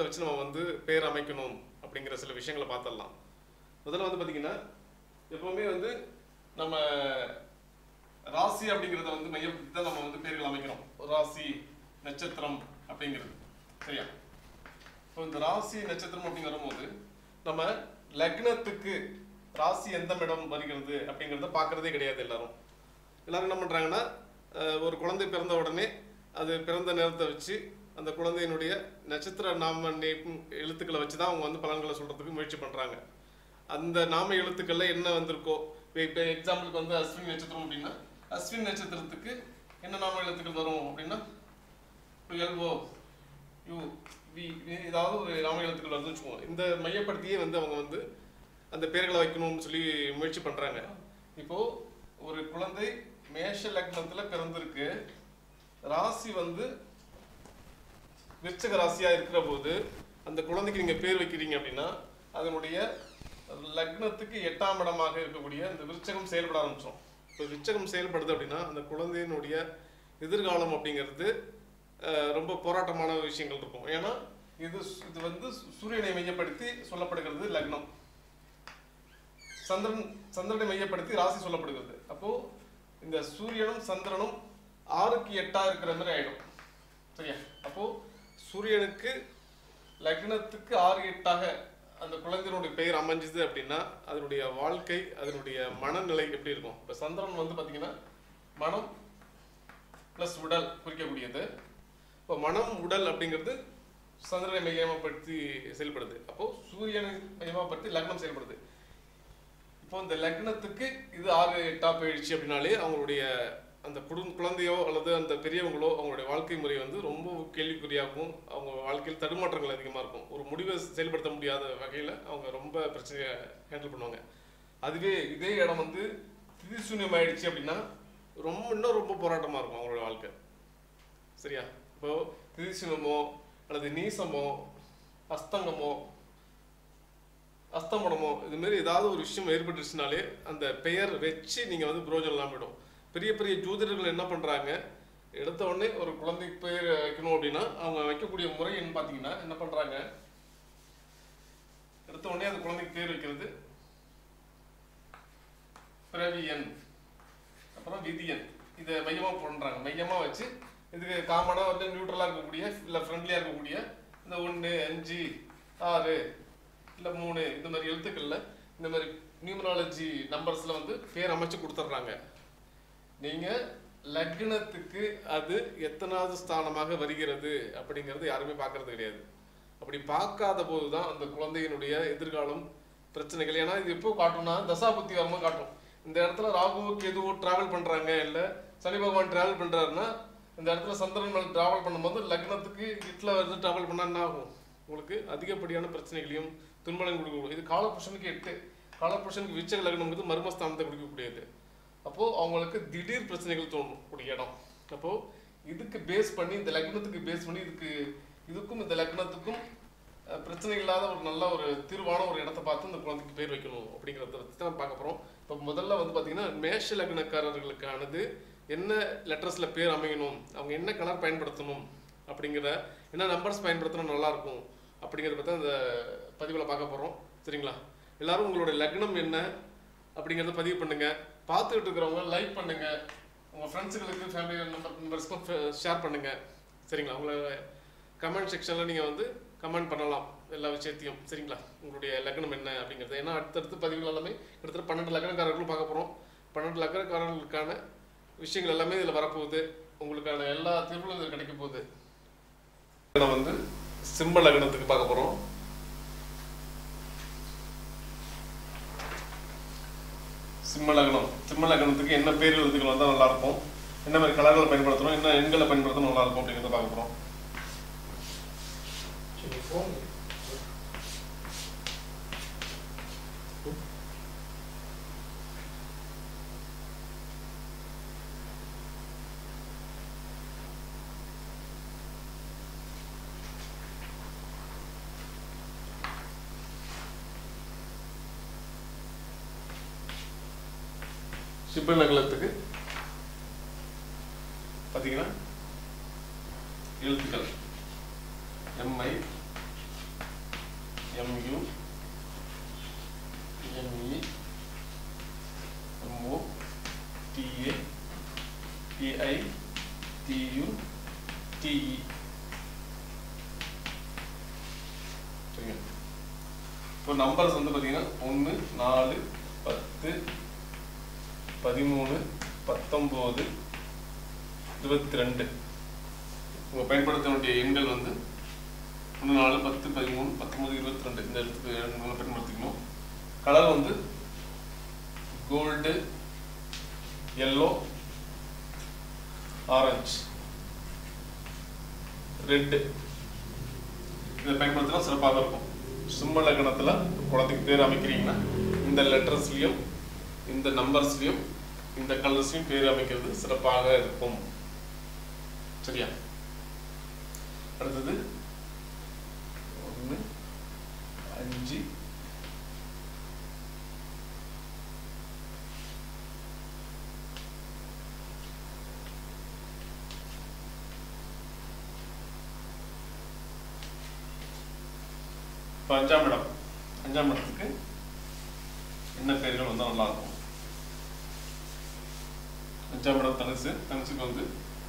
வச்சு நம்ம வந்து பேர் அமைக்கணும் அப்படிங்கிற சில விஷயங்களை பார்த்துடலாம் முதல்ல வந்து பார்த்தீங்கன்னா எப்பவுமே வந்து நம்ம ராசி அப்படிங்கிறத வந்து மையப்படுத்தி தான் நம்ம வந்து பேர்கள் அமைக்கிறோம் ராசி நட்சத்திரம் அப்படிங்கிறது சரியா இப்போ இந்த ராசி நட்சத்திரம் அப்படின்னு வரும்போது நம்ம லக்னத்துக்கு ராசி எந்த இடம் வருகிறது அப்படிங்கிறத பார்க்கறதே கிடையாது எல்லாரும் எல்லாரும் என்ன பண்ணுறாங்கன்னா அஹ், ஒரு குழந்தை பிறந்த உடனே அது பிறந்த நேரத்தை வச்சு அந்த குழந்தையினுடைய நட்சத்திர நாம நே- எழுத்துக்களை வச்சு தான் அவங்க வந்து பலன்களை சொல்கிறதுக்கு முயற்சி பண்ணுறாங்க அந்த நாம எழுத்துக்கள்ல என்ன வந்திருக்கோ இப்போ எக்ஸாம்பிளுக்கு வந்து அஸ்வின் நட்சத்திரம் அப்படின்னா அஸ்வின் நட்சத்திரத்துக்கு என்ன நாம எழுத்துக்கள் வரும் அப்படின்னா எல்ஓ யூ வி ஏதாவது ஒரு நாம எழுத்துக்கள் வருதுன்னு வச்சுக்கோங்க இந்த மையப்படுத்தியே வந்து அவங்க வந்து அந்த பேர்களை வைக்கணும்னு சொல்லி முயற்சி பண்றாங்க இப்போ ஒரு குழந்தை மேஷ லக்னத்துல பிறந்திருக்கு ராசி வந்து விருச்சக ராசியா இருக்கிற போது அந்த குழந்தைக்கு நீங்க பேர் வைக்கிறீங்க அப்படின்னா அதனுடைய லக்னத்துக்கு எட்டாம் இடமாக இருக்கக்கூடிய இந்த விருச்சகம் செயல்பட ஆரம்பிச்சோம் இப்போ விருச்சகம் செயல்படுது அப்படின்னா அந்த குழந்தையினுடைய எதிர்காலம் அப்படிங்கிறது அஹ், ரொம்ப போராட்டமான விஷயங்கள் இருக்கும் ஏன்னா இது சு- இது வந்து சு- சூரியனை மையப்படுத்தி சொல்லப்படுகிறது லக்னம் சந்திரன் சந்திரனை மையப்படுத்தி ராசி சொல்லப்படுகிறது அப்போ இந்த சூரியனும் சந்திரனும் ஆறுக்கு எட்டா இருக்கிற மாதிரி ஆயிடும் சரியா அப்போ சூரியனுக்கு லக்னத்துக்கு ஆறு எட்டாக அந்த குழந்தையினுடைய பெயர் அமைஞ்சுது அப்படின்னா அதனுடைய வாழ்க்கை அதனுடைய மனநிலை எப்படி இருக்கும் இப்போ சந்திரன் வந்து பார்த்தீங்கன்னா மனம் ப்ளஸ் உடல் குறிக்கக்கூடியது இப்போ மனம் உடல் அப்படிங்கிறது சந்திரனை மையமாப்படுத்தி செயல்படுது அப்போ சூரியனை மையமாப்படுத்தி லக்னம் செயல்படுது இப்போ இந்த லக்னத்துக்கு இது ஆறு எட்டா போயிடுச்சு அப்படின்னாலே அவங்களுடைய அந்த குடும் குழந்தையோ அல்லது அந்த பெரியவங்களோ அவங்களுடைய வாழ்க்கை முறை வந்து ரொம்ப கேள்விக்குறியாகவும் அவங்க வாழ்க்கையில் தடுமாற்றங்கள் அதிகமாக இருக்கும் ஒரு முடிவை செயல்படுத்த முடியாத வகையில் அவங்க ரொம்ப பிரச்சனையை ஹேண்டில் பண்ணுவாங்க அதுவே இதே இடம் வந்து திதிசூன்யம் ஆயிடுச்சு அப்படின்னா ரொம்ப இன்னும் ரொம்ப போராட்டமாக இருக்கும் அவங்களோட வாழ்க்கை சரியா இப்போ திதிசூன்யமோ அல்லது நீசமோ அஸ்தங்கமோ அஸ்தமனமோ இது மாதிரி ஏதாவது ஒரு விஷயம் ஏற்பட்டுச்சுனாலே அந்த பெயர் வச்சு நீங்க வந்து புரோஜனம் இல்லாம போயிடும் பெரிய பெரிய ஜோதிடர்கள் என்ன பண்றாங்க எடுத்த உடனே ஒரு குழந்தைக்கு பேர் வைக்கணும் அப்படின்னா அவங்க வைக்கக்கூடிய முறை என்ன பாத்தீங்கன்னா என்ன பண்றாங்க எடுத்த உடனே அந்த குழந்தைக்கு பேர் வைக்கிறது பிறவி எண் அப்புறம் விதி எண் இதை மையமா பண்றாங்க மையமா வச்சு இதுக்கு காமனா வந்து நியூட்ரலா இருக்கக்கூடிய இல்ல ஃப்ரெண்ட்லியா இருக்கக்கூடிய இந்த ஒன்று அஞ்சு ஆறு இல்ல மூணு இந்த மாதிரி எழுத்துக்கள்ல இந்த மாதிரி நியூமராலஜி நம்பர்ஸ்ல வந்து பேர் அமைச்சு கொடுத்துட்றாங்க நீங்க லக்னத்துக்கு அது எத்தனாவது ஸ்தானமாக வருகிறது அப்படிங்கிறது யாருமே பார்க்கறது கிடையாது அப்படி பார்க்காத போது தான் அந்த குழந்தையினுடைய எதிர்காலம் பிரச்சனைகள் ஏன்னா இது எப்போ காட்டும்னா தசாபுத்தி வரும்போது காட்டும் இந்த இடத்துல ராகுவோ கேதுவோ டிராவல் பண்றாங்க இல்ல சனி பகவான் டிராவல் பண்றாருன்னா இந்த இடத்துல சந்திரன் மேல டிராவல் பண்ணும்போது லக்னத்துக்கு இட்ல வந்து டிராவல் பண்ணா என்ன ஆகும் உங்களுக்கு அதிகப்படியான பிரச்சனைகளையும் துன்பங்களையும் கொடுக்கும் இது காலபுருஷனுக்கு எட்டு காலபுருஷனுக்கு விச்சக லக்னம்ங்கிறது மர்மஸ்தானத்தை கொடுக்கக்கூடியது அப்போ அவங்களுக்கு திடீர் பிரச்சனைகள் தோணும் கூடிய இடம் அப்போ இதுக்கு பேஸ் பண்ணி இந்த லக்னத்துக்கு பேஸ் பண்ணி இதுக்கு இதுக்கும் இந்த லக்னத்துக்கும் அஹ், பிரச்சனை இல்லாத ஒரு நல்ல ஒரு தீர்வான ஒரு இடத்த பார்த்து இந்த குழந்தைக்கு பேர் வைக்கணும் அப்படிங்கிறத பற்றி தான் பார்க்க போகிறோம் இப்போ முதல்ல வந்து பார்த்தீங்கன்னா மேஷ லக்னக்காரர்களுக்கானது என்ன லெட்டர்ஸில் பேர் அமையணும் அவங்க என்ன கலர் பயன்படுத்தணும் அப்படிங்கிற என்ன நம்பர்ஸ் பயன்படுத்தினா நல்லா இருக்கும் அப்படிங்கிறத பற்றி அந்த பதிவில் பார்க்க போகிறோம் சரிங்களா எல்லாரும் உங்களுடைய லக்னம் என்ன அப்படிங்கிறத பதிவு பண்ணுங்க பார்த்துக்கிட்டு இருக்கிறவங்க லைக் பண்ணுங்க உங்க ஃப்ரெண்ட்ஸுகளுக்கு ஃபேமிலி நம்பர் மெம்பர்ஸ்க்கும் ஷேர் பண்ணுங்க சரிங்களா உங்களை கமெண்ட் செக்ஷன்ல நீங்க வந்து கமெண்ட் பண்ணலாம் எல்லா விஷயத்தையும் சரிங்களா உங்களுடைய லக்னம் என்ன அப்படிங்கிறது ஏன்னா அடுத்தடுத்து பதிவுகள் எல்லாமே கிட்டத்தட்ட பன்னெண்டு லக்னக்காரர்களும் பார்க்க போறோம் பன்னெண்டு லக்னக்காரர்களுக்கான விஷயங்கள் எல்லாமே இதில் வரப்போகுது உங்களுக்கான எல்லா தீர்வுகளும் இதில் கிடைக்க போகுது நம்ம வந்து சிம்ம லக்னத்துக்கு பார்க்க போறோம் சிம்ம லக்னம் சிம்ம லக்னத்துக்கு என்ன பேர் எழுத்துக்கள் வந்தால் நல்லா இருக்கும் என்ன மாதிரி கலர்களை பயன்படுத்தணும் என்ன எண்களை பயன்படுத்தணும் நல்லா இருக்கும் அப்படிங்கிறத பார்க்க போறோம் சரி போங்க சிம்ம லக்னத்துக்கு பார்த்தீங்கன்னா எழுத்துக்கள் எம்ஐ டிஐ டியு டிஇ சரிங்க இப்போ நம்பர்ஸ் வந்து பார்த்தீங்கன்னா ஒன்று நாலு பத்து பதிமூணு பத்தொம்போது இருபத்தி ரெண்டு உங்கள் பயன்படுத்த வேண்டிய எண்கள் வந்து ஒன்று நாலு பத்து பதிமூணு பத்தொம்பது இருபத்தி ரெண்டு இந்த இடத்துக்கு எண்களை பயன்படுத்திக்கணும் கலர் வந்து கோல்டு எல்லோ ஆரஞ்சு ரெட்டு இதை பயன்படுத்தினா சிறப்பாக இருக்கும் சிம்ம லக்னத்தில் குழந்தைக்கு பேர் அமைக்கிறீங்கன்னா இந்த லெட்டர்ஸ்லையும் இந்த நம்பர்ஸ்லையும் இந்த கலர்ஸ்லையும் பேர் அமைக்கிறது சிறப்பாக இருக்கும் சரியா அடுத்தது ஒன்று அஞ்சு இப்போ அஞ்சாம் இடம் அஞ்சாம் இடத்துக்கு என்ன பெயர்கள் வந்தால் நல்லா இருக்கும் அஞ்சாம் இடம் தனுசு தனுசுக்கு வந்து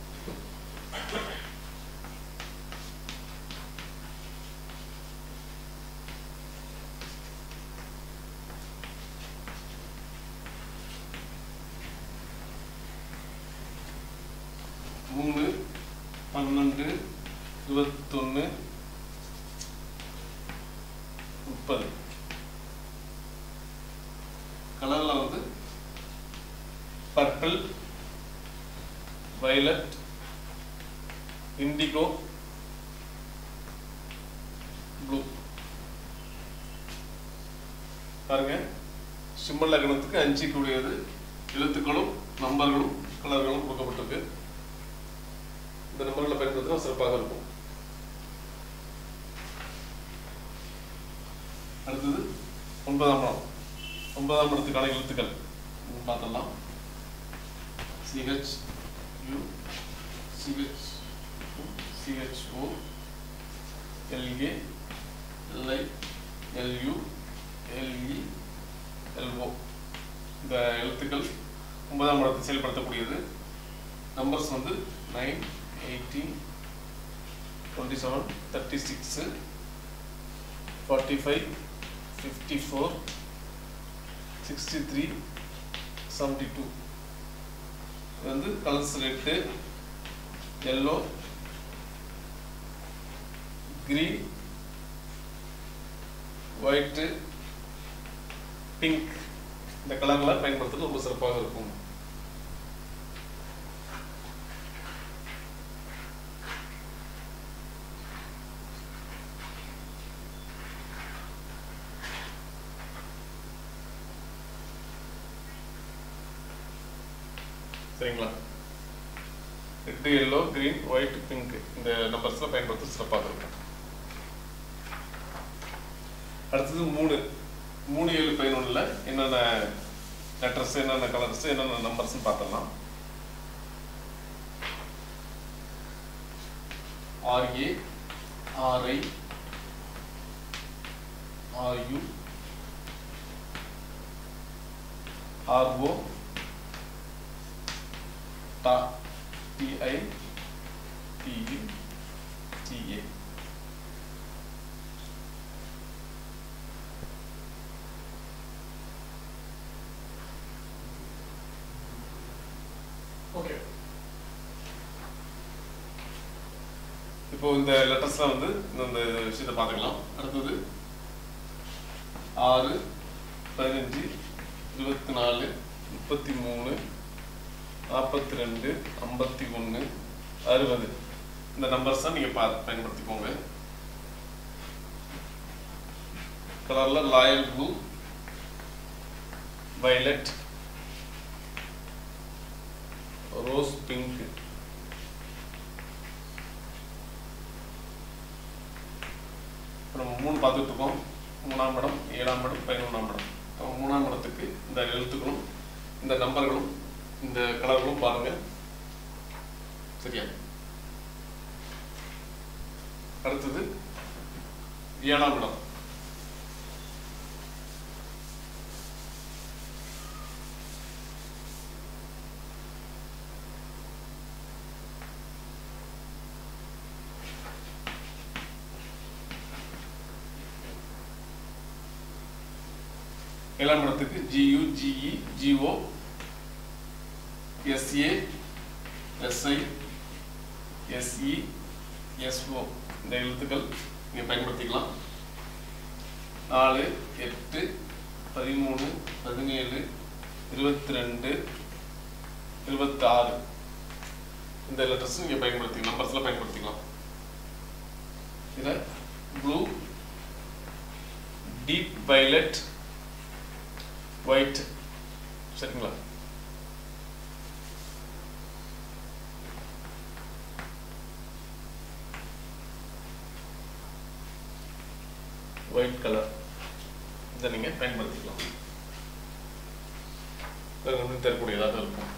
மூணு பன்னெண்டு இருபத்தொன்று முப்பது கலரில் வந்து பர்பிள் வயலட் இண்டிகோ ப்ளூ பாருங்க சிம்ம லக்னத்துக்கு அஞ்சு கூடியது எழுத்துக்களும் நம்பர்களும் கலர்களும் கொடுக்கப்பட்டிருக்கு இந்த நம்பர்களை பயன்படுத்தினா சிறப்பாக இருக்கும் அடுத்தது ஒன்பதாம் இடம் ஒன்பதாம் இடத்துக்கான எழுத்துக்கள் இது பார்த்துடலாம் CH U CH CHO LA LI LU LE LO இந்த எழுத்துக்கள் ஒன்பதாம் இடத்தை செயல்படுத்தக்கூடியது நம்பர்ஸ் வந்து nine eighteen twenty seven thirty six forty five fifty four sixty three seventy two இது வந்து colours red yellow green white pink இந்த கலர்களை பயன்படுத்துறது ரொம்ப சிறப்பாக இருக்கும் சரிங்களா red yellow green white pink இந்த நம்பர்ஸ்ல பயன்படுத்த சிறப்பாக இருக்கும் அடுத்தது மூணு மூணு ஏழு பதினொன்றில் என்னென்ன லெட்டர்ஸ் என்னென்ன கலர்ஸ் என்னென்ன நம்பர்ஸ்னு பார்த்துடலாம் RA RI RU RO TA TI TU TA okay இப்போ இந்த லெட்டர்ஸ்லாம் வந்து இந்த இந்த விஷயத்தை பார்த்துக்கலாம் அடுத்தது ஆறு பதினஞ்சு இருபத்தி நாலு முப்பத்தி மூணு நாற்பத்தி ரெண்டு ஐம்பத்தி ஒன்று அறுபது இந்த நம்பர்ஸ் தான் நீங்கள் பா பயன்படுத்திக்கோங்க கலரில் royal blue violet rose pink நம்ம மூணு பார்த்துட்டு இருக்கோம் மூணாம் இடம் ஏழாம் இடம் பதினொன்றாம் இடம் அப்போ மூணாம் இடத்துக்கு இந்த எழுத்துக்களும் இந்த நம்பர்களும் இந்த கலர்களும் பாருங்க சரியா அடுத்தது ஏழாம் இடம் ஏழாம் இடத்துக்கு GU GE GO SA SI SE SO இந்த எழுத்துக்கள் நீங்கள் பயன்படுத்திக்கலாம் நாலு எட்டு பதிமூணு பதினேழு இருபத்தி ரெண்டு இருபத்தாறு இந்த லெட்டர்ஸ் நீங்கள் பயன்படுத்திக்கலாம் நம்பர்ஸில் பயன்படுத்திக்கலாம் இதில் ப்ளூ டீப் violet ஒயிட் சரிங்களா ஒயிட் கலர் இதை நீங்கள் பயன்படுத்திக்கலாம் இது வந்து தரக்கூடியதாக இருக்கும்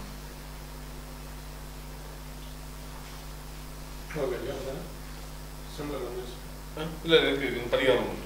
ஓகே ஐயா சிம்பிள் வந்து இல்லை இருக்கு இது பரிகாரம்